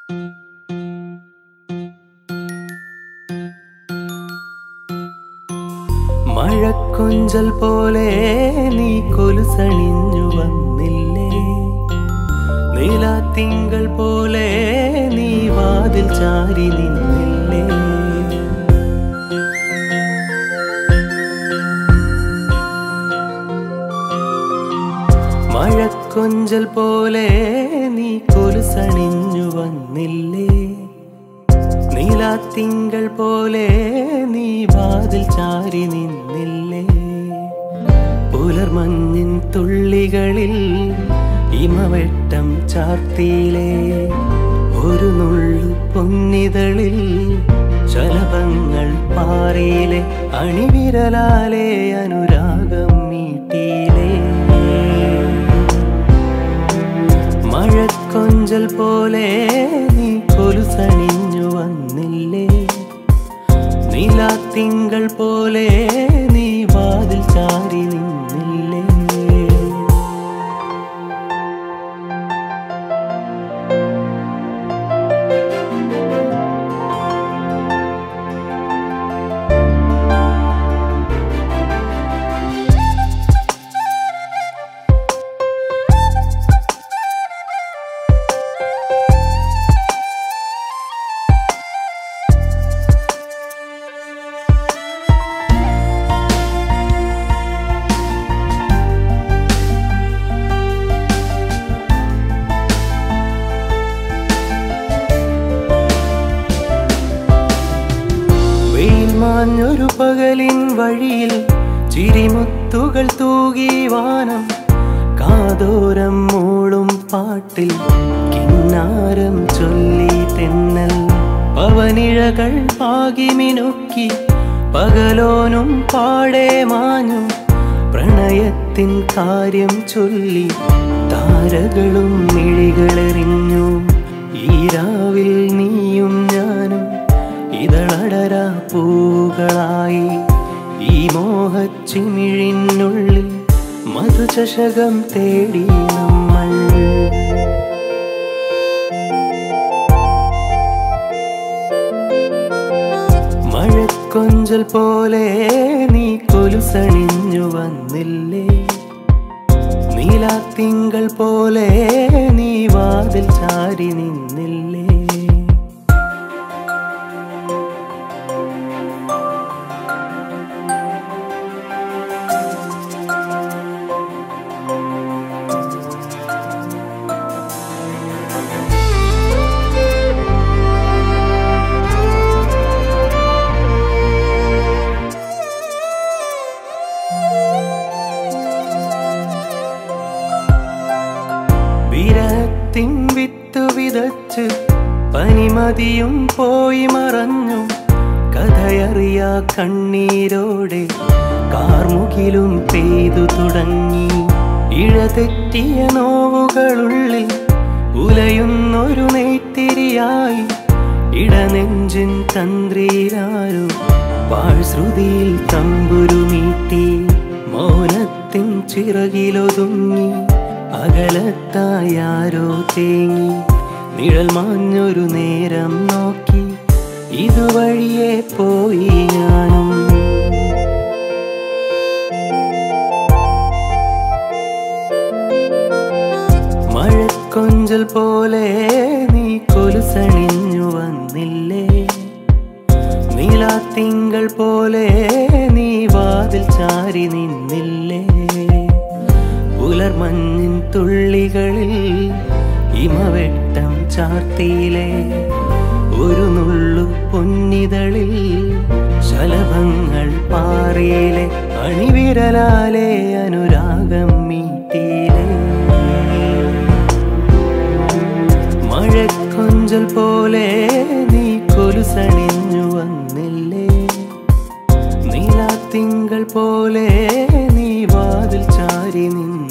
മഴക്കൊഞ്ചൽ പോലെ നീ കൊലുസണിഞ്ഞു വന്നില്ലേ നീലാത്തിങ്കൾ പോലെ നീ വാതിൽ ചാരി നിന്നില്ലേ മഴക്കൊഞ്ചൽ പോലെ നീ കൊലുസണിഞ്ഞു വന്നില്ലേ നീലാത്തിങ്കൾ പോലെ നീ വാതിൽ ചാരി നിന്നില്ലേ പുലർമഞ്ഞിൻ തുള്ളികളിൽ ഇമവെട്ടം ചാർത്തിയിലേ ഒരു നുള്ളു പൊന്നിതളിൽ ശലഭങ്ങൾ പാറിയിലെ അണിവിരലാലെ അനുരാഗം മീട്ടിയിലേ മഴക്കൊഞ്ചൽ പോലെ നീ കൊലുസണിഞ്ഞു വന്നില്ലേ നീലാത്തിങ്കൾ പോലെ നീ വാതിൽ ചാരി നിന്നില്ലേ വെയിൽ മാഞ്ഞൊരു പകലിൻ വഴിയിൽ ചിരിമുത്തുകൾ തൂകി വാനം കാതോരം മൂളും പാട്ടിൽ കിന്നാരം ചൊല്ലി തെന്നൽ പവനിഴകൾ പാകി മിനുക്കി പകലോനും പാടെ മാഞ്ഞു പ്രണയത്തിൻ കാര്യം ചൊല്ലി താരകളും മിഴികളെറിഞ്ഞു ഈ രാവിൽ നീയും ഞാനും ഇതളടര പൂകളായി ഈ മോഹച്ചിമിഴിനുള്ളിൽ മധുചഷകം തേടി നമ്മൾ മഴക്കൊഞ്ചൽ പോലെ നീ കൊലുസണിഞ്ഞു വന്നില്ലേ നീലാത്തിങ്കൾ പോലെ നീ വാതിൽ ചാരി നിന്നില്ലേ വിരഹത്തിൻ വിത്ത് വിതച്ച് പനിമതിയും പോയി മറഞ്ഞു കഥയറിയാ കണ്ണീരോടെ കാർമുകിലും പെയ്തു തുടങ്ങി ഇഴതെറ്റിയ നോവുകളുള്ളിൽ ഉലയുന്നൊരു നെയ്ത്തിരിയായി ഇടനെഞ്ചിൻ തന്ത്രിയിലാരോ പാഴ്ശ്രുതിയിൽ തമ്പുരുമീട്ടി മൗനത്തിൻ ചിറകിലൊതുങ്ങി അകലത്തായാരോ തേങ്ങി നിഴൽ മാഞ്ഞൊരു നേരം നോക്കി ഇതുവഴിയെ പോയി ഞാനും മഴക്കൊഞ്ചൽ പോലെ നീ കൊലുസണിഞ്ഞു വന്നില്ലേ നീലാത്തിങ്കൾ പോലെ നീ വാതിൽ ചാരി നിന്നില്ലേ പുലർമഞ്ഞിൻ തുള്ളികളിൽ ഇമവെട്ടം ചാർത്തിയിലെ ഒരു നുള്ളു പൊന്നിതളിൽ ശലഭങ്ങൾ പാറിയിലെ അണിവിരലാലെ അനുരാഗം മീട്ടിയിലെ മഴക്കൊഞ്ചൽ പോലെ നീ കൊലുസണിഞ്ഞു വന്നില്ലേ നീലാത്തിങ്കൾ പോലെ നീ വാതിൽ ചാരി നിന്നു